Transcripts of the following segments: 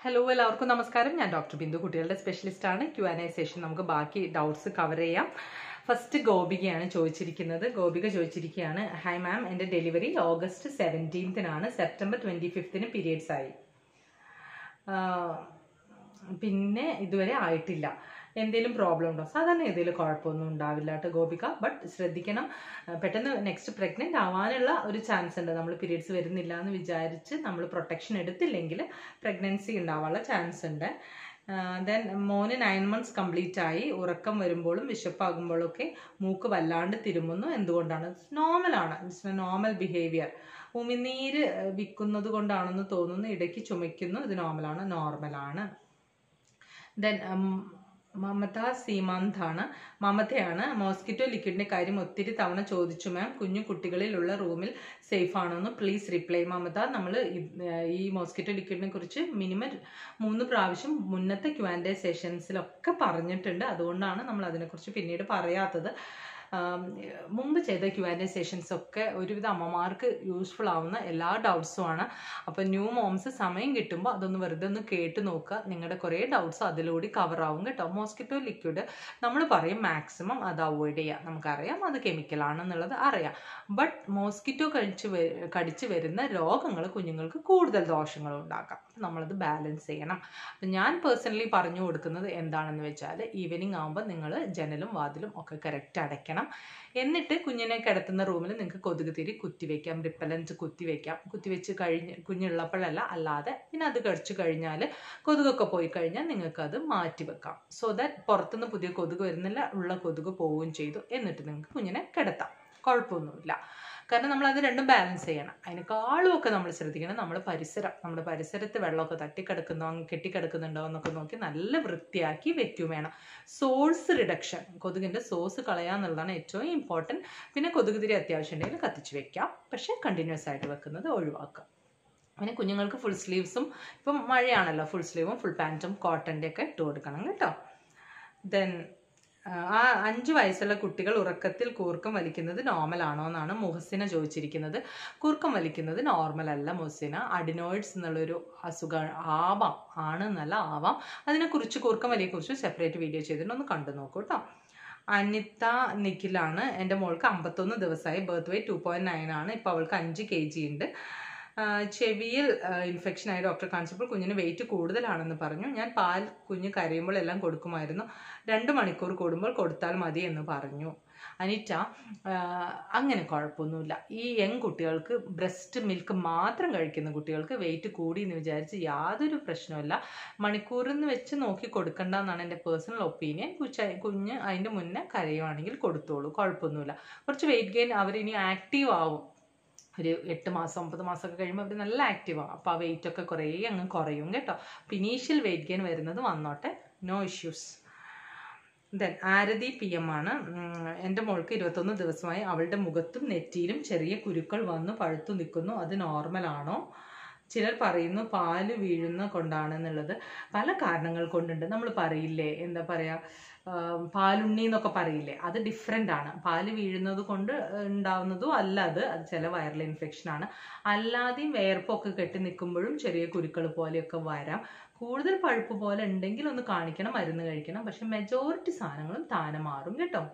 hello എല്ലാവർക്കും നമസ്കാരം ഞാൻ ഡോക്ടർ ബിന്ദു കുട്ടികളുടെ സ്പെഷ്യലിസ്റ്റ് ആണ് ക്യു ആൻ ഐ സെഷൻ നമുക്ക് ബാക്കി ഡൗട്ട്സ് കവർ ചെയ്യാം ഫസ്റ്റ് ഗോപികയാണ് ചോദിച്ചിരിക്കുന്നത് ഗോപിക ചോദിച്ചിരിക്കുകയാണ് ഹൈ മാം എൻ്റെ ഡെലിവറി ഓഗസ്റ്റ് സെവൻറ്റീൻത്തിനാണ് സെപ്റ്റംബർ ട്വൻറ്റി ഫിഫ്തിന് പീരിയഡ്സ് ആയി ആഹ് പിന്നെ ഇതുവരെ ആയിട്ടില്ല എന്തെങ്കിലും പ്രോബ്ലം ഉണ്ടോ സാധാരണ ഏതെങ്കിലും കുഴപ്പമൊന്നും ഉണ്ടാവില്ല കേട്ടോ ഗോപിക ബട്ട് ശ്രദ്ധിക്കണം ആഹ് പെട്ടെന്ന് നെക്സ്റ്റ് പ്രഗ്നൻ്റ് ആവാനുള്ള ഒരു ചാൻസ് ഉണ്ട് നമ്മൾ പീരിയഡ്സ് വരുന്നില്ല എന്ന് വിചാരിച്ച് നമ്മൾ പ്രൊട്ടക്ഷൻ എടുത്തില്ലെങ്കിൽ പ്രഗ്നൻസി ഉണ്ടാവാനുള്ള ചാൻസ് ഉണ്ട് ദെൻ മോന് നയൻ മന്ത്സ് കംപ്ലീറ്റ് ആയി ഉറക്കം വരുമ്പോഴും വിശപ്പാകുമ്പോഴും ഒക്കെ മൂക്ക് വല്ലാണ്ട് തിരുമുന്നു എന്തുകൊണ്ടാണ് നോർമലാണ് ഇറ്റ്സ് നോർമൽ ബിഹേവിയർ ഉമിനീര് വിൽക്കുന്നത് കൊണ്ടാണെന്ന് തോന്നുന്നു ഇടയ്ക്ക് ചുമയ്ക്കുന്നു ഇത് നോർമലാണ് നോർമലാണ് ദെൻ മമത സീമാന്താണ് മമതയാണ് മോസ്കിറ്റോ ലിക്വിഡിന്റെ കാര്യം ഒത്തിരി തവണ ചോദിച്ചു മാം കുഞ്ഞു കുട്ടികളിലുള്ള റൂമിൽ സേഫ് ആണോന്ന് പ്ലീസ് റിപ്ലൈ മമത നമ്മൾ ഈ മോസ്കിറ്റോ ലിക്വിഡിനെ കുറിച്ച് മിനിമം മൂന്ന് പ്രാവശ്യം മുന്നത്തെ ക്വാൻഡേ സെഷൻസിലൊക്കെ പറഞ്ഞിട്ടുണ്ട് അതുകൊണ്ടാണ് നമ്മൾ അതിനെക്കുറിച്ച് പിന്നീട് പറയാത്തത് ആം, മുമ്പ് ചെയ്ത ക്യു ആൻഡ് സെഷൻസ് ഒക്കെ ഒരുവിധ അമ്മമാർക്ക് യൂസ്ഫുൾ ആവുന്ന എല്ലാ ഡൗട്ട്സും ആണ് അപ്പോൾ ന്യൂ മോംസ് സമയം കിട്ടുമ്പോൾ അതൊന്ന് വെറുതെ ഒന്ന് കേട്ട് നോക്കുക നിങ്ങളുടെ കുറേ ഡൗട്ട്സ് അതിലൂടെ കവർ ആവും കേട്ടോ മോസ്കിറ്റോ ലിക്വിഡ് നമ്മൾ പറയും മാക്സിമം അത് അവോയ്ഡ് ചെയ്യുക നമുക്കറിയാം അത് കെമിക്കലാണെന്നുള്ളത് അറിയാം ബട്ട് മോസ്കിറ്റോ കഴിച്ച് വ- കടിച്ച് വരുന്ന രോഗങ്ങൾ കുഞ്ഞുങ്ങൾക്ക് കൂടുതൽ ദോഷങ്ങൾ ഉണ്ടാക്കാം നമ്മളത് ബാലൻസ് ചെയ്യണം അപ്പം ഞാൻ പേഴ്സണലി പറഞ്ഞു കൊടുക്കുന്നത് എന്താണെന്ന് വെച്ചാൽ ഈവനിങ് ആകുമ്പോൾ നിങ്ങൾ ജനലും വാതിലും ഒക്കെ കറക്റ്റ് അടയ്ക്കണം എന്നിട്ട് കുഞ്ഞിനെ കിടത്തുന്ന റൂമിൽ നിങ്ങൾക്ക് കൊതുക് തിരി കുത്തിവെക്കാം റിപ്പലൻസ് കുത്തിവെക്കാം കുത്തിവെച്ച് കഴിഞ്ഞ് കുഞ്ഞുള്ളപ്പോഴല്ല അല്ലാതെ പിന്നെ അത് കഴിച്ചു കഴിഞ്ഞാൽ കൊതുകൊക്കെ പോയി കഴിഞ്ഞാൽ നിങ്ങൾക്ക് അത് മാറ്റി വെക്കാം സോ ദാറ്റ് പുറത്തുനിന്ന് പുതിയ കൊതുക് വരുന്നില്ല ഉള്ള കൊതുക് പോവുകയും ചെയ്തു എന്നിട്ട് നിങ്ങൾക്ക് കുഞ്ഞിനെ കിടത്താം കുഴപ്പമൊന്നുമില്ല കാരണം നമ്മൾ അത് രണ്ടും ബാലൻസ് ചെയ്യണം അതിനേക്കാളും ഒക്കെ നമ്മൾ ശ്രദ്ധിക്കണം നമ്മൾ പരിസരം നമ്മുടെ പരിസരത്ത് വെള്ളമൊക്കെ തട്ടിക്കിടക്കുന്നോ കെട്ടിക്കിടക്കുന്നുണ്ടോ എന്നൊക്കെ നോക്കി നല്ല വൃത്തിയാക്കി വെക്കും വേണം സോഴ്സ് റിഡക്ഷൻ കൊതുകിൻ്റെ സോഴ്സ് കളയാന്നുള്ളതാണ് ഏറ്റവും ഇമ്പോർട്ടൻറ്റ് പിന്നെ കൊതുക് തിരി അത്യാവശ്യം ഉണ്ടെങ്കിൽ കത്തിച്ച് വെക്കാം പക്ഷേ കണ്ടിന്യൂസ് ആയിട്ട് വെക്കുന്നത് ഒഴിവാക്കുക പിന്നെ കുഞ്ഞുങ്ങൾക്ക് ഫുൾ സ്ലീവ്സും ഇപ്പം മഴയാണല്ലോ ഫുൾ സ്ലീവും ഫുൾ പാൻറ്റും കോട്ടൻ്റെ ഒക്കെ ഇട്ട് കൊടുക്കണം കേട്ടോ ദെൻ ആ അഞ്ച് വയസ്സുള്ള കുട്ടികൾ ഉറക്കത്തിൽ കൂർക്കം വലിക്കുന്നത് നോർമൽ ആണോ എന്നാണ് മുഹസിന ചോദിച്ചിരിക്കുന്നത് കൂർക്കം വലിക്കുന്നത് നോർമൽ അല്ല മുഹസിന അഡിനോയിഡ്സ് എന്നുള്ളൊരു അസുഖം ആവാം ആണ് എന്നല്ല ആവാം അതിനെക്കുറിച്ച് കൂർക്കം വലിയെക്കുറിച്ച് സെപ്പറേറ്റ് വീഡിയോ ചെയ്തിട്ട് ഒന്ന് കണ്ടു നോക്കൂ കേട്ടോ അനിത നിഖിലാണ് എൻ്റെ മോൾക്ക് അമ്പത്തൊന്ന് ദിവസമായി birth weight two point nine ആണ് ഇപ്പോൾ അവൾക്ക് അഞ്ച് കെ ജി ഉണ്ട് ആ, ചെവിയിൽ ഇൻഫെക്ഷൻ ആയി ഡോക്ടറെ കാണിച്ചപ്പോൾ കുഞ്ഞിന് വെയിറ്റ് കൂടുതലാണെന്ന് പറഞ്ഞു ഞാൻ പാൽ കുഞ്ഞ് കരയുമ്പോൾ എല്ലാം കൊടുക്കുമായിരുന്നു രണ്ട് മണിക്കൂർ കൂടുമ്പോൾ കൊടുത്താൽ മതി എന്ന് പറഞ്ഞു അനിറ്റ ആ, അങ്ങനെ കുഴപ്പമൊന്നുമില്ല ഈ യങ് കുട്ടികൾക്ക് ബ്രസ്റ്റ് മിൽക്ക് മാത്രം കഴിക്കുന്ന കുട്ടികൾക്ക് വെയിറ്റ് കൂടി എന്ന് വിചാരിച്ച് യാതൊരു പ്രശ്നമില്ല മണിക്കൂറിന്ന് വെച്ച് നോക്കി കൊടുക്കണ്ട എന്നാണ് എൻ്റെ പേഴ്സണൽ ഒപ്പീനിയൻ കുച്ച കുഞ്ഞ് അതിൻ്റെ മുന്നേ കരയുവാണെങ്കിൽ കൊടുത്തോളൂ കുഴപ്പമൊന്നുമില്ല കുറച്ച് വെയിറ്റ് ഗെയിൻ അവരിനി ആക്റ്റീവ് ആവും ഒരു എട്ട് മാസം ഒമ്പത് മാസമൊക്കെ കഴിയുമ്പോൾ അവർ നല്ല ആക്റ്റീവ് ആവും അപ്പോൾ ആ വെയിറ്റ് ഒക്കെ കുറേ അങ്ങ് കുറയും കേട്ടോ അപ്പോൾ ഇനീഷ്യൽ വെയിറ്റ് ഗെയിൻ വരുന്നത് വന്നോട്ടെ no issues then Aarathi P M ആണ് ഉം, എൻ്റെ മോൾക്ക് ഇരുപത്തൊന്ന് ദിവസമായി അവളുടെ മുഖത്തും നെറ്റിയിലും ചെറിയ കുരുക്കൾ വന്ന് പഴുത്തു നിൽക്കുന്നു അത് നോർമൽ ആണോ ചിലർ പറയുന്നു പാല് വീഴുന്ന കൊണ്ടാണെന്നുള്ളത് പല കാരണങ്ങൾ കൊണ്ടുണ്ട് നമ്മൾ പറയില്ലേ എന്താ പറയുക പാലുണ്ണി എന്നൊക്കെ പറയില്ലേ അത് ഡിഫറെൻ്റ് ആണ് പാല് വീഴുന്നത് കൊണ്ട് ഉണ്ടാവുന്നതും അല്ല അത് അത് ചില വൈറൽ ഇൻഫെക്ഷൻ ആണ് അല്ലാതെയും വേർപ്പൊക്കെ കെട്ടി നിൽക്കുമ്പോഴും ചെറിയ കുരുക്കൾ പോലെയൊക്കെ വരാം കൂടുതൽ പഴുപ്പ് പോലെ ഉണ്ടെങ്കിൽ ഒന്ന് കാണിക്കണം മരുന്ന് കഴിക്കണം പക്ഷെ മെജോറിറ്റി സാധനങ്ങളും താനെ മാറും കേട്ടോ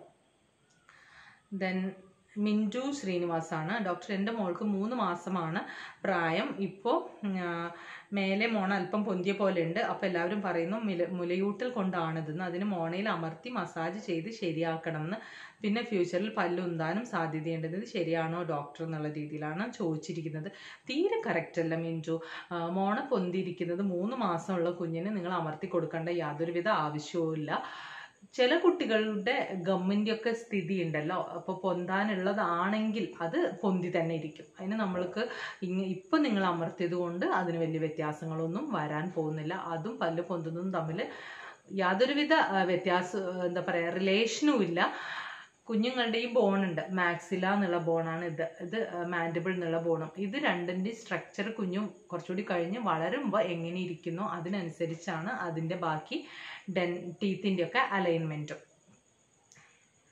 ദെൻ മിൻറ്റു ശ്രീനിവാസാണ് ഡോക്ടർ എൻ്റെ മോൾക്ക് മൂന്ന് മാസമാണ് പ്രായം ഇപ്പോൾ മേലെ മോണ അല്പം പൊന്തിയ പോലെ ഉണ്ട് അപ്പോൾ എല്ലാവരും പറയുന്നു മില മുലയൂട്ടൽ കൊണ്ടാണിതെന്ന് അതിന് മോണയിൽ അമർത്തി മസാജ് ചെയ്ത് ശരിയാക്കണം എന്ന് പിന്നെ ഫ്യൂച്ചറിൽ പല്ലുന്താനും സാധ്യതയുണ്ട് ഇത് ശരിയാണോ ഡോക്ടർ എന്നുള്ള രീതിയിലാണ് ചോദിച്ചിരിക്കുന്നത് തീരെ കറക്റ്റ് അല്ല മിൻറ്റു ആ, മോണ പൊന്തിയിരിക്കുന്നത് മൂന്ന് മാസമുള്ള കുഞ്ഞിന് നിങ്ങൾ അമർത്തി കൊടുക്കേണ്ട യാതൊരുവിധ ആവശ്യവും ഇല്ല ചില കുട്ടികളുടെ ഗമ്മിൻ്റെ ഒക്കെ സ്ഥിതി ഉണ്ടല്ലോ അപ്പോൾ പൊന്താനുള്ളതാണെങ്കിൽ അത് പൊന്തി തന്നെ ഇരിക്കും അതിന് നമ്മൾക്ക് ഇങ്ങ ഇപ്പം നിങ്ങൾ അമർത്തിയത് കൊണ്ട് അതിന് വലിയ വ്യത്യാസങ്ങളൊന്നും വരാൻ പോകുന്നില്ല അതും പല്ല് പൊന്തുന്നതും തമ്മിൽ യാതൊരുവിധ ആ, വ്യത്യാസം എന്താ പറയുക റിലേഷനും ഇല്ല കുഞ്ഞുങ്ങളുടെ ഈ ബോൺ ഉണ്ട് മാക്സില എന്നുള്ള ബോണാണ് ഇത് ഇത് മാൻഡിബിൾ എന്നുള്ള ബോണും ഇത് രണ്ടിൻ്റെ സ്ട്രക്ചർ കുഞ്ഞും കുറച്ചുകൂടി കഴിഞ്ഞ് വളരുമ്പോൾ എങ്ങനെ ഇരിക്കുന്നോ അതിനനുസരിച്ചാണ് അതിൻ്റെ ബാക്കി ഡെൻ ടീത്തിൻ്റെ ഒക്കെ അലൈൻമെൻറ്റും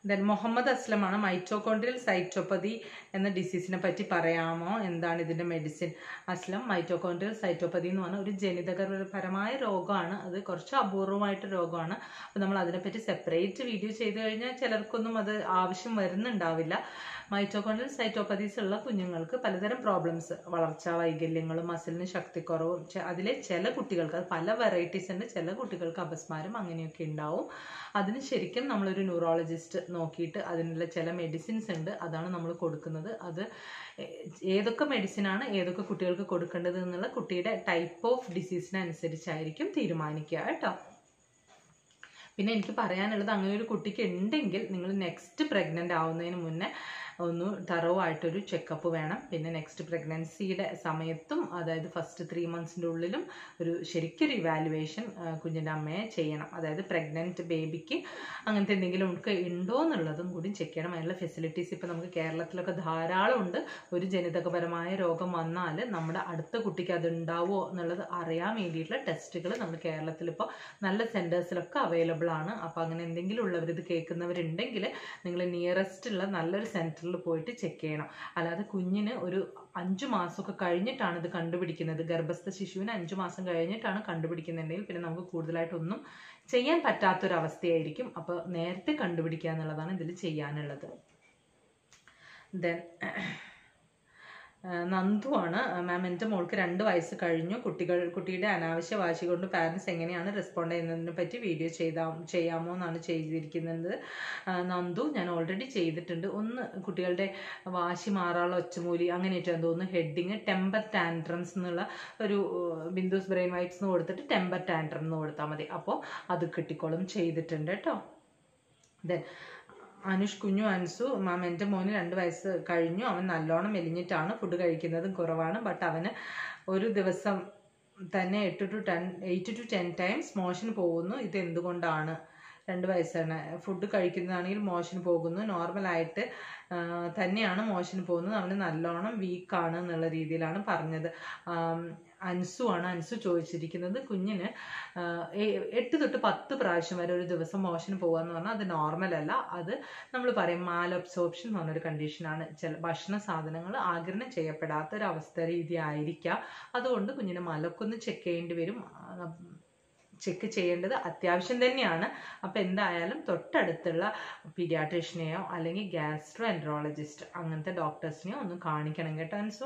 ദെൻ മുഹമ്മദ് അസ്ലമാണ് മൈറ്റോകോൺഡ്രിയൽ സൈറ്റോപ്പതി എന്ന ഡിസീസിനെ പറ്റി പറയാമോ എന്താണ് ഇതിന്റെ മെഡിസിൻ അസ്ലം മൈറ്റോകോൺഡ്രിയൽ സൈറ്റോപ്പതി എന്ന് പറഞ്ഞാൽ ഒരു ജനിതകപരമായ രോഗമാണ് അത് കുറച്ച് അപൂർവമായിട്ട് രോഗമാണ് അപ്പോൾ നമ്മൾ അതിനെപ്പറ്റി സെപ്പറേറ്റ് വീഡിയോ ചെയ്തു കഴിഞ്ഞാൽ ചിലർക്കൊന്നും അത് ആവശ്യം വരുന്നുണ്ടാവില്ല മൈറ്റോകോൺഡ്രിയൽ സൈറ്റോപ്പതീസ് ഉള്ള കുഞ്ഞുങ്ങൾക്ക് പലതരം പ്രോബ്ലംസ് വളർച്ചാ വൈകല്യങ്ങളും മസിലിന് ശക്തിക്കുറവും ചെ- അതിലെ ചില കുട്ടികൾക്ക് അത് പല വെറൈറ്റീസ് ഉണ്ട് ചില കുട്ടികൾക്ക് അപസ്മാരം അങ്ങനെയൊക്കെ ഉണ്ടാവും അതിന് ശരിക്കും നമ്മളൊരു ന്യൂറോളജിസ്റ്റ് നോക്കിയിട്ട് അതിനുള്ള ചില മെഡിസിൻസ് ഉണ്ട് അതാണ് നമ്മൾ കൊടുക്കുന്നത് അത് ഏ- ഏതൊക്കെ മെഡിസിനാണ് ഏതൊക്കെ കുട്ടികൾക്ക് കൊടുക്കേണ്ടത് എന്നുള്ള കുട്ടിയുടെ ടൈപ്പ് ഓഫ് ഡിസീസിനനുസരിച്ചായിരിക്കും തീരുമാനിക്കുക കേട്ടോ പിന്നെ എനിക്ക് പറയാനുള്ളത് അങ്ങനെ ഒരു കുട്ടിക്ക് ഉണ്ടെങ്കിൽ നിങ്ങൾ നെക്സ്റ്റ് പ്രഗ്നൻ്റ് ആവുന്നതിന് മുന്നേ ഒന്ന് തറവായിട്ടൊരു ചെക്കപ്പ് വേണം പിന്നെ നെക്സ്റ്റ് പ്രഗ്നൻസിയുടെ സമയത്തും അതായത് ഫസ്റ്റ് ത്രീ മന്ത്സിൻ്റെ ഉള്ളിലും ഒരു ശരിക്കൊരു ഇവാലുവേഷൻ കുഞ്ഞിൻ്റെ അമ്മയെ ചെയ്യണം അതായത് പ്രഗ്നൻറ്റ് ബേബിക്ക് അങ്ങനത്തെ എന്തെങ്കിലും ഒക്കെ ഉണ്ടോ എന്നുള്ളതും കൂടി ചെക്ക് ചെയ്യണം അതിനുള്ള ഫെസിലിറ്റീസ് ഇപ്പോൾ നമുക്ക് കേരളത്തിലൊക്കെ ധാരാളം ഉണ്ട് ഒരു ജനിതകപരമായ രോഗം വന്നാൽ നമ്മുടെ അടുത്ത കുട്ടിക്ക് അത് ഉണ്ടാവുമോ എന്നുള്ളത് അറിയാൻ വേണ്ടിയിട്ടുള്ള ടെസ്റ്റുകൾ നമ്മൾ കേരളത്തിൽ ഇപ്പോൾ നല്ല സെൻറ്റേഴ്സിലൊക്കെ അവൈലബിൾ ആണ് അപ്പോൾ അങ്ങനെ എന്തെങ്കിലും ഉള്ളവർ ഇത് കേൾക്കുന്നവരുണ്ടെങ്കിൽ നിങ്ങൾ നിയറസ്റ്റ് ഉള്ള നല്ലൊരു സെൻറ്ററിൽ പോയിട്ട് ചെക്ക് ചെയ്യണം അല്ലാതെ കുഞ്ഞിന് ഒരു അഞ്ച് മാസമൊക്കെ കഴിഞ്ഞിട്ടാണ് ഇത് കണ്ടുപിടിക്കുന്നത് ഗർഭസ്ഥ ശിശുവിന് അഞ്ച് മാസം കഴിഞ്ഞിട്ടാണ് കണ്ടുപിടിക്കുന്നുണ്ടെങ്കിൽ പിന്നെ നമുക്ക് കൂടുതലായിട്ടൊന്നും ചെയ്യാൻ പറ്റാത്തൊരവസ്ഥയായിരിക്കും അപ്പോൾ നേരത്തെ കണ്ടുപിടിക്കുക എന്നുള്ളതാണ് ഇതിൽ ചെയ്യാനുള്ളത് ദെൻ നന്ദു ആണ് മാം എൻ്റെ മോൾക്ക് രണ്ട് വയസ്സ് കഴിഞ്ഞു കുട്ടികൾ കുട്ടിയുടെ അനാവശ്യ വാശി കൊണ്ട് പാരൻസ് എങ്ങനെയാണ് റെസ്പോണ്ട് ചെയ്യുന്നതിനെ പറ്റി വീഡിയോ ചെയ്താ ചെയ്യാമോ എന്നാണ് ചെയ്തിരിക്കുന്നത് ആ, നന്ദു ഞാൻ ഓൾറെഡി ചെയ്തിട്ടുണ്ട് ഒന്ന് കുട്ടികളുടെ വാശി മാറാനുള്ള ഒച്ചമൂലി അങ്ങനെയൊക്കെ തോന്നുന്നു ഹെഡിങ് ടെമ്പർ ടാൻട്രംസ് എന്നുള്ള ഒരു ഏർ, ബിന്ദുസ് ബ്രെയിൻ വൈറ്റ്സ് എന്ന് കൊടുത്തിട്ട് ടെമ്പർ ടാൻട്രം എന്ന് കൊടുത്താൽ മതി അപ്പോൾ അത് കിട്ടിക്കോളും ചെയ്തിട്ടുണ്ട് കേട്ടോ ദെൻ അനുഷ് കുഞ്ഞു അൻസു മാം എൻ്റെ മോന് രണ്ട് വയസ്സ് കഴിഞ്ഞു അവൻ നല്ലോണം മെലിഞ്ഞിട്ടാണ് ഫുഡ് കഴിക്കുന്നതും കുറവാണ് ബട്ട് അവന് ഒരു ദിവസം തന്നെ എട്ട് to ten eight to ten times motion പോകുന്നു ഇത് എന്തുകൊണ്ടാണ് രണ്ട് വയസ്സാണ് ഫുഡ് കഴിക്കുന്നതാണെങ്കിൽ മോഷൻ പോകുന്നു നോർമലായിട്ട് തന്നെയാണ് മോഷൻ പോകുന്നത് അവന് നല്ലോണം വീക്കാണ് എന്നുള്ള രീതിയിലാണ് പറഞ്ഞത് ആം, അൻസു ആണ് അൻസു ചോദിച്ചിരിക്കുന്നത് കുഞ്ഞിന് ആ, എ- എട്ട് തൊട്ട് പത്ത് പ്രാവശ്യം വരെ ഒരു ദിവസം മോഷൻ പോകുക എന്ന് പറഞ്ഞാൽ അത് നോർമൽ അല്ല അത് നമ്മൾ പറയും മാൽ അബ്സോർപ്ഷൻ എന്ന് പറഞ്ഞൊരു കണ്ടീഷനാണ് ചില ഭക്ഷണ സാധനങ്ങൾ ആഗിരണം ചെയ്യപ്പെടാത്ത ഒരു അവസ്ഥ രീതി ആയിരിക്കാം അതുകൊണ്ട് കുഞ്ഞിനെ മലക്കൊന്ന് ചെക്ക് ചെയ്യേണ്ടി വരും ചെക്ക് ചെയ്യേണ്ടത് അത്യാവശ്യം തന്നെയാണ് അപ്പം എന്തായാലും തൊട്ടടുത്തുള്ള പീഡിയാട്രീഷ്യനെയോ അല്ലെങ്കിൽ ഗ്യാസ്ട്രോ എൻട്രോളജിസ്റ്റ് അങ്ങനത്തെ ഡോക്ടേഴ്സിനെയോ ഒന്ന് കാണിക്കണം കേട്ടോ അൻസു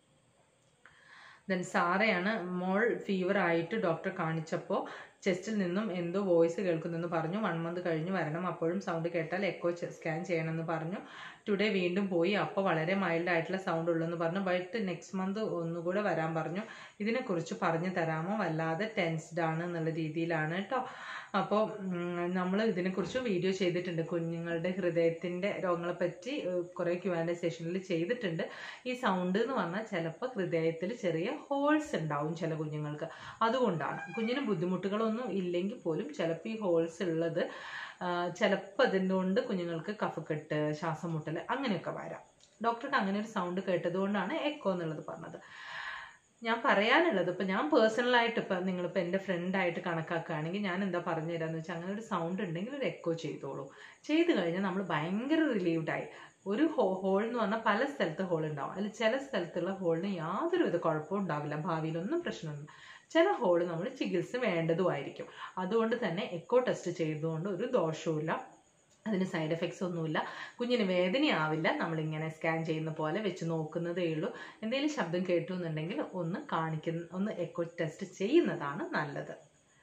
ദെൻ സാറയാണ് മോൾ ഫീവർ ആയിട്ട് ഡോക്ടറെ കാണിച്ചപ്പോൾ ചെസ്റ്റിൽ നിന്നും എന്തോ വോയിസ് കേൾക്കുന്നെന്ന് പറഞ്ഞു വൺ മന്ത് കഴിഞ്ഞ് വരണം അപ്പോഴും സൗണ്ട് കേട്ടാൽ എക്കോ സ്കാൻ ചെയ്യണമെന്ന് പറഞ്ഞു ടുഡേ വീണ്ടും പോയി അപ്പോൾ വളരെ മൈൽഡ് ആയിട്ടുള്ള സൗണ്ട് ഉള്ളെന്ന് പറഞ്ഞു ബട്ട് നെക്സ്റ്റ് മന്ത് ഒന്നുകൂടെ വരാൻ പറഞ്ഞു ഇതിനെക്കുറിച്ച് പറഞ്ഞു തരാമോ വല്ലാതെ ടെൻസ്ഡ് ആണ് എന്നുള്ള രീതിയിലാണ് കേട്ടോ അപ്പോൾ നമ്മൾ ഇതിനെക്കുറിച്ച് വീഡിയോ ചെയ്തിട്ടുണ്ട് കുഞ്ഞുങ്ങളുടെ ഹൃദയത്തിൻ്റെ രോഗങ്ങളെ പറ്റി കുറേ ക്യു ആൻഡ് സെഷനിൽ ചെയ്തിട്ടുണ്ട് ഈ സൗണ്ട് എന്ന് പറഞ്ഞാൽ ചിലപ്പോൾ ഹൃദയത്തിൽ ചെറിയ ഹോൾസ് ഉണ്ടാവും ചില കുഞ്ഞുങ്ങൾക്ക് അതുകൊണ്ടാണ് കുഞ്ഞിന് ബുദ്ധിമുട്ടുകളൊന്നും ഇല്ലെങ്കിൽ പോലും ചിലപ്പോൾ ഈ ഹോൾസ് ഉള്ളത് ചിലപ്പോൾ അതിൻ്റെ കുഞ്ഞുങ്ങൾക്ക് കഫക്കെട്ട് ശ്വാസം മുട്ടൽ അങ്ങനെയൊക്കെ വരാം ഡോക്ടർക്ക് അങ്ങനെ ഒരു സൗണ്ട് കേട്ടതുകൊണ്ടാണ് എക്കോ എന്നുള്ളത് പറഞ്ഞത് ഞാൻ പറയാനുള്ളത് ഇപ്പം ഞാൻ പേഴ്സണലായിട്ട് ഇപ്പം നിങ്ങളിപ്പോൾ എൻ്റെ ഫ്രണ്ടായിട്ട് കണക്കാക്കുകയാണെങ്കിൽ ഞാൻ എന്താ പറഞ്ഞു തരാമെന്ന് വെച്ചാൽ അങ്ങനെ ഒരു സൗണ്ട് ഉണ്ടെങ്കിൽ ഒരു എക്കോ ചെയ്തോളൂ ചെയ്ത് കഴിഞ്ഞാൽ നമ്മൾ ഭയങ്കര റിലീവ്ഡായി ഒരു ഹോ ഹോൾ എന്ന് പറഞ്ഞാൽ പല സ്ഥലത്ത് ഹോൾ ഉണ്ടാവും അതിൽ ചില സ്ഥലത്തുള്ള ഹോളിന് യാതൊരുവിധ കുഴപ്പവും ഉണ്ടാവില്ല ഭാവിയിലൊന്നും പ്രശ്നമൊന്നും ചില ഹോൾ നമ്മൾ ചികിത്സ വേണ്ടതുമായിരിക്കും അതുകൊണ്ട് തന്നെ എക്കോ ടെസ്റ്റ് ചെയ്തുകൊണ്ട് ഒരു ദോഷവുമില്ല അതിന് സൈഡ് എഫക്ട്സ് ഒന്നുമില്ല കുഞ്ഞിന് വേദനയാവില്ല നമ്മളിങ്ങനെ സ്കാൻ ചെയ്യുന്ന പോലെ വെച്ച് നോക്കുന്നതേ ഉള്ളൂ എന്തെങ്കിലും ശബ്ദം കേട്ടു എന്നുണ്ടെങ്കിൽ ഒന്ന് കാണിക്കുന്ന ഒന്ന് എക്കോ ടെസ്റ്റ് ചെയ്യുന്നതാണ് നല്ലത്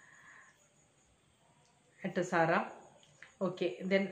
എട്ടോ Sara okay then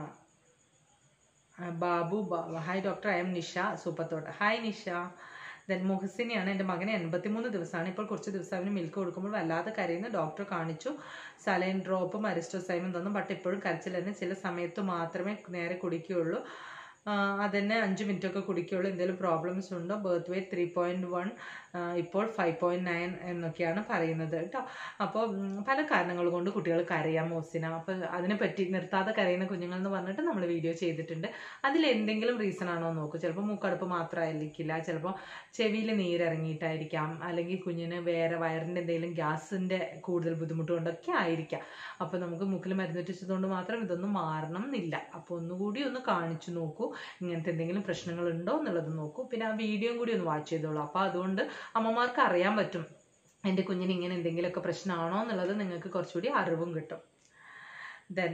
Babu hi doctor I am Nisha സൂപ്പത്തോട്ട് ഹായ് നിഷ ദെൻ മുഹസിനെയാണ് എൻ്റെ മകന് എൺപത്തിമൂന്ന് ദിവസമാണ് ഇപ്പോൾ കുറച്ച് ദിവസം അവന് മിൽക്ക് കൊടുക്കുമ്പോൾ വല്ലാതെ കരയുന്നു ഡോക്ടർ കാണിച്ചു സലൈൻ ഡ്രോപ്പും അരിസ്റ്റോസൈമും തന്നു ബട്ട് ഇപ്പോഴും കരച്ചിൽ തന്നെ ചില സമയത്ത് മാത്രമേ നേരെ കുടിക്കുകയുള്ളൂ അതന്നെ അഞ്ച് മിനിറ്റ് ഒക്കെ കുടിക്കുകയുള്ളൂ എന്തെങ്കിലും പ്രോബ്ലംസ് ഉണ്ടോ birth weight three point one ഇപ്പോൾ ഫൈവ് പോയിന്റ് നയൻ എന്നൊക്കെയാണ് പറയുന്നത് കേട്ടോ അപ്പോൾ പല കാരണങ്ങൾ കൊണ്ട് കുട്ടികൾ കരയാം മോസിന അപ്പോൾ അതിനെപ്പറ്റി നിർത്താതെ കരയുന്ന കുഞ്ഞുങ്ങൾ എന്ന് പറഞ്ഞിട്ട് നമ്മൾ വീഡിയോ ചെയ്തിട്ടുണ്ട് അതിൽ എന്തെങ്കിലും റീസൺ ആണോ എന്ന് നോക്കൂ ചിലപ്പോൾ മൂക്കടുപ്പ് മാത്രമായിരിക്കില്ല ചിലപ്പോൾ ചെവിയിൽ നീരിറങ്ങിയിട്ടായിരിക്കാം അല്ലെങ്കിൽ കുഞ്ഞിന് വേറെ വയറിൻ്റെ എന്തെങ്കിലും ഗ്യാസിൻ്റെ കൂടുതൽ ബുദ്ധിമുട്ട് കൊണ്ടൊക്കെ ആയിരിക്കാം അപ്പോൾ നമുക്ക് മൂക്കിൽ മരുന്ന് വെച്ചതുകൊണ്ട് മാത്രം ഇതൊന്നും മാറണം എന്നില്ല അപ്പോൾ ഒന്നുകൂടി ഒന്ന് കാണിച്ചു നോക്കൂ ഇങ്ങനത്തെ എന്തെങ്കിലും പ്രശ്നങ്ങളുണ്ടോ എന്നുള്ളത് നോക്കൂ പിന്നെ ആ വീഡിയോയും കൂടി ഒന്ന് വാച്ച് ചെയ്തോളൂ അപ്പോൾ അതുകൊണ്ട് അമ്മമാർക്ക് അറിയാൻ പറ്റും എൻ്റെ കുഞ്ഞിന് ഇങ്ങനെ എന്തെങ്കിലുമൊക്കെ പ്രശ്നമാണോ എന്നുള്ളത് നിങ്ങൾക്ക് കുറച്ചുകൂടി അറിവും കിട്ടും ദെൻ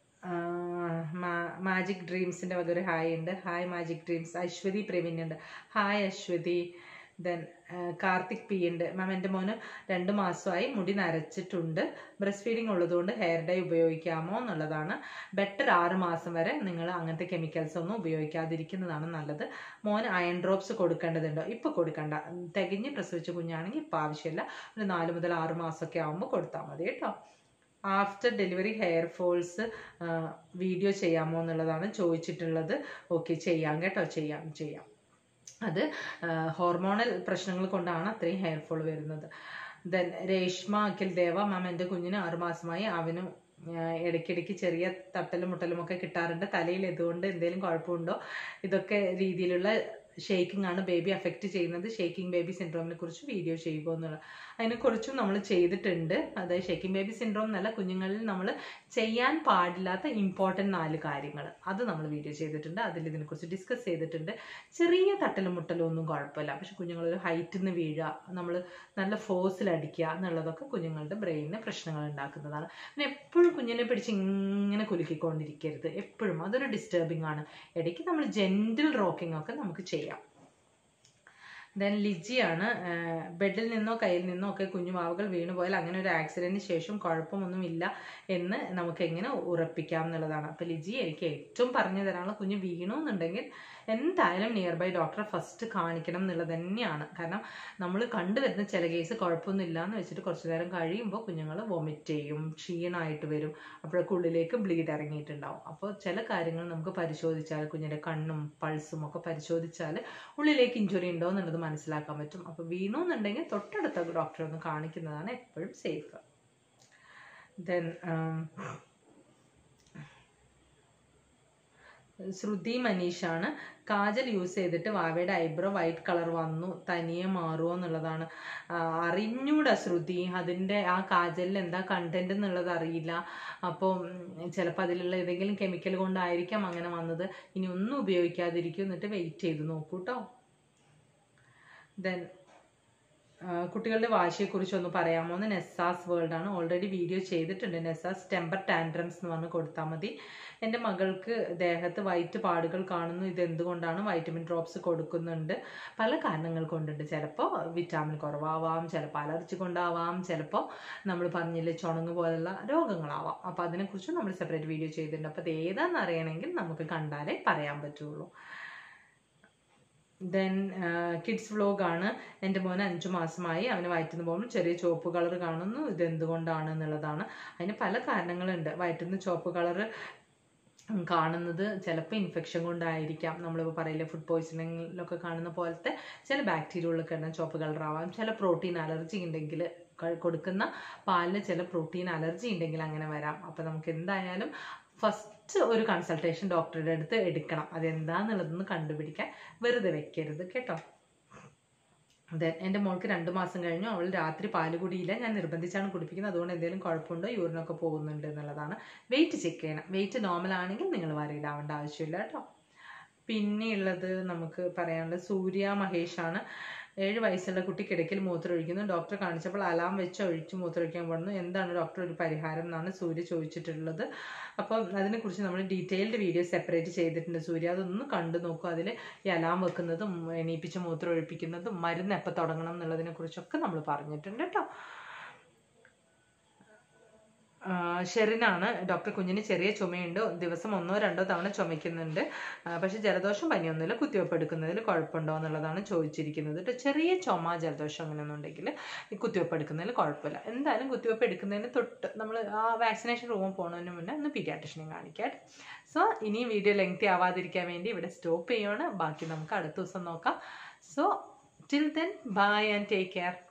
മാജിക് ഡ്രീംസിൻ്റെ വക ഒരു ഹായ് ഉണ്ട് hi magic dreams Aswathy Praveen ഉണ്ട് hi Aswathy then Karthik P ഉണ്ട് മാം എൻ്റെ മോന് രണ്ട് മാസമായി മുടി നരച്ചിട്ടുണ്ട് ബ്രസ്റ്റ് ഫീഡിങ് ഉള്ളതുകൊണ്ട് ഹെയർ ഡൈ ഉപയോഗിക്കാമോ എന്നുള്ളതാണ് ബെറ്റർ ആറ് മാസം വരെ നിങ്ങൾ അങ്ങനത്തെ കെമിക്കൽസ് ഒന്നും ഉപയോഗിക്കാതിരിക്കുന്നതാണ് നല്ലത് മോന് അയൺ ഡ്രോപ്സ് കൊടുക്കേണ്ടതുണ്ടോ ഇപ്പോൾ കൊടുക്കണ്ട തികഞ്ഞ് പ്രസവിച്ച കുഞ്ഞാണെങ്കിൽ ഇപ്പോൾ ആവശ്യമില്ല ഒരു നാല് മുതൽ ആറ് മാസമൊക്കെ ആകുമ്പോൾ കൊടുത്താൽ മതി കേട്ടോ after delivery hair falls video ചെയ്യാമോ എന്നുള്ളതാണ് ചോദിച്ചിട്ടുള്ളത് ഓക്കെ ചെയ്യാം കേട്ടോ ചെയ്യാം ചെയ്യാം അത് ഹോർമോണൽ പ്രശ്നങ്ങൾ കൊണ്ടാണ് അത്രയും ഹെയർ ഫോൾ വരുന്നത് ദെൻ രേഷ്മ അഖിൽ ദേവ മാം എൻ്റെ കുഞ്ഞിന് ആറുമാസമായി അവനും ഇടയ്ക്കിടയ്ക്ക് ചെറിയ തട്ടലും മുട്ടലും ഒക്കെ കിട്ടാറുണ്ട് തലയിൽ എന്തുകൊണ്ട് എന്തെങ്കിലും കുഴപ്പമുണ്ടോ ഇതൊക്കെ രീതിയിലുള്ള ഷേക്കിംഗ് ആണ് ബേബി അഫക്റ്റ് ചെയ്യുന്നത് ഷേക്കിംഗ് ബേബി സിൻഡ്രോമിനെ കുറിച്ച് വീഡിയോ ചെയ്യുക എന്നുള്ളത് അതിനെക്കുറിച്ചും നമ്മൾ ചെയ്തിട്ടുണ്ട് അതായത് ഷേക്കിംഗ് ബേബി സിൻഡ്രോം എന്നല്ല കുഞ്ഞുങ്ങളിൽ നമ്മൾ ചെയ്യാൻ പാടില്ലാത്ത ഇമ്പോർട്ടൻറ്റ് നാല് കാര്യങ്ങൾ അത് നമ്മൾ വീഡിയോ ചെയ്തിട്ടുണ്ട് അതിൽ ഇതിനെക്കുറിച്ച് ഡിസ്കസ് ചെയ്തിട്ടുണ്ട് ചെറിയ തട്ടലും മുട്ടലും ഒന്നും കുഴപ്പമില്ല പക്ഷെ കുഞ്ഞുങ്ങളൊരു ഹൈറ്റിൽ നിന്ന് വീഴുക നമ്മൾ നല്ല ഫോഴ്സിൽ അടിക്കുക എന്നുള്ളതൊക്കെ കുഞ്ഞുങ്ങളുടെ ബ്രെയിനിന് പ്രശ്നങ്ങൾ ഉണ്ടാക്കുന്നതാണ് പിന്നെ എപ്പോഴും കുഞ്ഞിനെ പിടിച്ച് ഇങ്ങനെ കുലുക്കിക്കൊണ്ടിരിക്കരുത് എപ്പോഴും അതൊരു ഡിസ്റ്റർബിംഗ് ആണ് ഇടയ്ക്ക് നമ്മൾ ജെൻറ്റിൽ റോക്കിംഗ് ഒക്കെ നമുക്ക് ചെയ്യാം ദെൻ ലിജിയാണ് ബെഡിൽ നിന്നോ കയ്യിൽ നിന്നോ ഒക്കെ കുഞ്ഞുമാവുകൾ വീണു പോയാൽ അങ്ങനെ ഒരു ആക്സിഡന്റിന് ശേഷം കുഴപ്പമൊന്നുമില്ല എന്ന് നമുക്ക് എങ്ങനെ ഉറപ്പിക്കാം എന്നുള്ളതാണ് അപ്പോൾ ലിജി എനിക്ക് ഏറ്റവും പറഞ്ഞു തരാനുള്ള കുഞ്ഞ് വീണു എന്നുണ്ടെങ്കിൽ എന്തായാലും നിയർ ബൈ ഡോക്ടറെ ഫസ്റ്റ് കാണിക്കണം എന്നുള്ളത് തന്നെയാണ് കാരണം നമ്മൾ കണ്ടുവരുന്ന ചില കേസ് കുഴപ്പമൊന്നുമില്ല എന്ന് വെച്ചിട്ട് കുറച്ച് നേരം കഴിയുമ്പോൾ കുഞ്ഞുങ്ങൾ വൊമിറ്റ് ചെയ്യും ക്ഷീണമായിട്ട് വരും അപ്പോഴൊക്കെ ഉള്ളിലേക്ക് ബ്ലീഡ് ഇറങ്ങിയിട്ടുണ്ടാവും അപ്പോൾ ചില കാര്യങ്ങൾ നമുക്ക് പരിശോധിച്ചാൽ കുഞ്ഞിൻ്റെ കണ്ണും പൾസും ഒക്കെ പരിശോധിച്ചാൽ ഉള്ളിലേക്ക് ഇഞ്ചുറി ഉണ്ടോ എന്നുള്ളത് മനസ്സിലാക്കാൻ പറ്റും അപ്പോൾ വീണു എന്നുണ്ടെങ്കിൽ തൊട്ടടുത്ത ഡോക്ടറെ ഒന്ന് കാണിക്കുന്നതാണ് എപ്പോഴും സേഫ് ദെൻ ശ്രുതി മനീഷാണ് കാജൽ യൂസ് ചെയ്തിട്ട് വാവയുടെ ഐബ്രോ വൈറ്റ് കളർ വന്നു തനിയെ മാറുമോ എന്നുള്ളതാണ് അറിഞ്ഞൂടാ ശ്രുതി അതിൻ്റെ ആ കാജലിൽ എന്താ കണ്ടന്റ് എന്നുള്ളത് അറിയില്ല അപ്പോൾ ചിലപ്പോൾ അതിലുള്ള ഏതെങ്കിലും കെമിക്കൽ കൊണ്ടായിരിക്കാം അങ്ങനെ വന്നത് ഇനി ഒന്നും ഉപയോഗിക്കാതിരിക്കും എന്നിട്ട് വെയിറ്റ് ചെയ്ത് നോക്കൂ കേട്ടോ ദെൻ കുട്ടികളുടെ വാശിയെക്കുറിച്ച് ഒന്ന് പറയാമോ എന്ന് നെസാസ് വേൾഡ് ആണ് ഓൾറെഡി വീഡിയോ ചെയ്തിട്ടുണ്ട് നെസാസ് ടെമ്പർ ടാൻഡ്രംസ് എന്ന് പറഞ്ഞ് കൊടുത്താൽ മതി എൻ്റെ മകൾക്ക് ദേഹത്ത് വൈറ്റ് പാടുകൾ കാണുന്നു ഇത് എന്തുകൊണ്ടാണ് വൈറ്റമിൻ ഡ്രോപ്സ് കൊടുക്കുന്നുണ്ട് പല കാരണങ്ങൾ കൊണ്ടുണ്ട് ചിലപ്പോൾ വിറ്റാമിൻ കുറവാവാം ചിലപ്പോൾ അലർജി കൊണ്ടാവാം ചിലപ്പോൾ നമ്മൾ പറഞ്ഞില്ലേ ചുണങ്ങ് പോലുള്ള രോഗങ്ങളാവാം അപ്പോൾ അതിനെക്കുറിച്ച് നമ്മൾ സെപ്പറേറ്റ് വീഡിയോ ചെയ്തിട്ടുണ്ട് അപ്പോൾ അത് ഏതാണെന്ന് അറിയണമെങ്കിൽ നമുക്ക് കണ്ടാലേ പറയാൻ പറ്റുള്ളൂ ദെൻ കിഡ്സ് വ്ലോഗാണ് എൻ്റെ മോന് അഞ്ചു മാസമായി അവന് വയറ്റുന്ന പോകുമ്പോൾ ചെറിയ ചുവപ്പ് കളർ കാണുന്നു ഇത് എന്തുകൊണ്ടാണ് എന്നുള്ളതാണ് അതിന് പല കാരണങ്ങളുണ്ട് വയറ്റുന്ന ചുവപ്പ് കളർ കാണുന്നത് ചിലപ്പോൾ ഇൻഫെക്ഷൻ കൊണ്ടായിരിക്കാം നമ്മളിപ്പോൾ പറയില്ലേ ഫുഡ് പോയിസണിങ്ങിലൊക്കെ കാണുന്ന പോലത്തെ ചില ബാക്ടീരിയകളൊക്കെ ഉണ്ട് ചുവപ്പ് കളർ ആവാം ചില പ്രോട്ടീൻ അലർജി ഉണ്ടെങ്കിൽ കൊടുക്കുന്ന പാലിന് ചില പ്രോട്ടീൻ അലർജി ഉണ്ടെങ്കിൽ അങ്ങനെ വരാം അപ്പോൾ നമുക്ക് എന്തായാലും ഫസ്റ്റ് ഒരു കൺസൾട്ടേഷൻ ഡോക്ടറുടെ അടുത്ത് എടുക്കണം അതെന്താന്നുള്ളതൊന്ന് കണ്ടുപിടിക്കാൻ വെറുതെ വെക്കരുത് കേട്ടോ ദെൻ എൻ്റെ മോൾക്ക് രണ്ട് മാസം കഴിഞ്ഞു അവൾ രാത്രി പാല് കുടിയില്ല ഞാൻ നിർബന്ധിച്ചാണ് കുടിപ്പിക്കുന്നത് അതുകൊണ്ട് എന്തെങ്കിലും കുഴപ്പമുണ്ടോ യൂറിനൊക്കെ പോകുന്നുണ്ട് എന്നുള്ളതാണ് വെയിറ്റ് ചെക്ക് ചെയ്യണം വെയിറ്റ് നോർമൽ ആണെങ്കിൽ നിങ്ങൾ വറിയിടാവേണ്ട ആവശ്യമില്ല കേട്ടോ പിന്നെയുള്ളത് നമുക്ക് പറയാനുള്ളത് സൂര്യ മഹേഷാണ് ഏഴ് വയസ്സുള്ള കുട്ടി കിടക്കിൽ മൂത്രമൊഴിക്കുന്നു ഡോക്ടറെ കാണിച്ചപ്പോൾ അലാം വെച്ച് ഒഴിച്ച് മൂത്രമൊഴിക്കാൻ പറഞ്ഞു എന്താണ് ഡോക്ടർ ഒരു പരിഹാരം എന്നാണ് സൂര്യ ചോദിച്ചിട്ടുള്ളത് അപ്പം അതിനെക്കുറിച്ച് നമ്മൾ ഡീറ്റെയിൽഡ് വീഡിയോ സെപ്പറേറ്റ് ചെയ്തിട്ടുണ്ട് സൂര്യ അതൊന്ന് കണ്ടു നോക്കും അതിൽ ഈ അലാം വെക്കുന്നതും എണീപ്പിച്ച് മൂത്രം ഒഴിപ്പിക്കുന്നതും മരുന്ന് എപ്പോൾ തുടങ്ങണം എന്നുള്ളതിനെ കുറിച്ചൊക്കെ നമ്മൾ പറഞ്ഞിട്ടുണ്ട് കേട്ടോ ഷെറിനാണ് ഡോക്ടർ കുഞ്ഞിന് ചെറിയ ചുമയുണ്ട് ദിവസം ഒന്നോ രണ്ടോ തവണ ചുമയ്ക്കുന്നുണ്ട് പക്ഷെ ജലദോഷം പനിയൊന്നുമില്ല കുത്തിവയ്പ്പ് എടുക്കുന്നതിൽ കുഴപ്പമുണ്ടോ എന്നുള്ളതാണ് ചോദിച്ചിരിക്കുന്നത് കേട്ടോ ചെറിയ ചുമ ജലദോഷം അങ്ങനെയൊന്നും ഉണ്ടെങ്കിൽ ഈ കുത്തിവയ്പ്പ് എടുക്കുന്നതിൽ കുഴപ്പമില്ല എന്തായാലും കുത്തിവയ്പ്പ് എടുക്കുന്നതിന് തൊട്ട് നമ്മൾ ആ വാക്സിനേഷൻ റൂമിൽ പോകുന്നതിന് മുന്നേ ഒന്ന് പീഡിയാട്രിഷനെ കാണിക്കാം സോ ഇനി വീഡിയോ ലെങ്തി ആവാതിരിക്കാൻ വേണ്ടി ഇവിടെ സ്റ്റോപ്പ് ചെയ്യുകയാണ് ബാക്കി നമുക്ക് അടുത്ത ദിവസം നോക്കാം so till then bye and take care